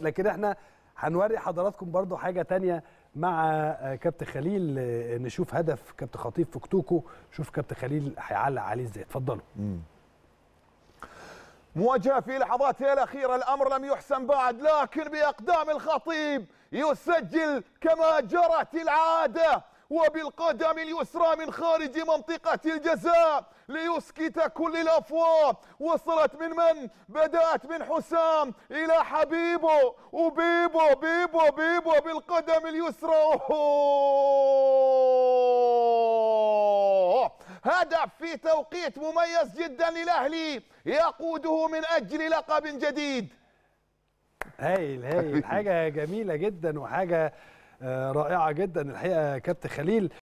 لكن احنا هنوري حضراتكم برضو حاجه تانية مع آه، كابتن خليل آه، نشوف هدف كابتن خطيب في كتوكو شوف كابتن خليل هيعلق عليه ازاي اتفضلوا مواجهة في لحظاتها الأخيرة الأمر لم يحسم بعد لكن بأقدام الخطيب يسجل كما جرت العادة وبالقدم اليسرى من خارج منطقة الجزاء ليسكت كل الأفواه وصلت من من؟ بدأت من حسام إلى حبيبو وبيبو بيبو بيبو بالقدم اليسرى أوه. هدف في توقيت مميز جدا للأهلي يقوده من أجل لقب جديد هايل هايل حاجه جميله جدا وحاجه آه، رائعه جدا الحقيقه كابتن خليل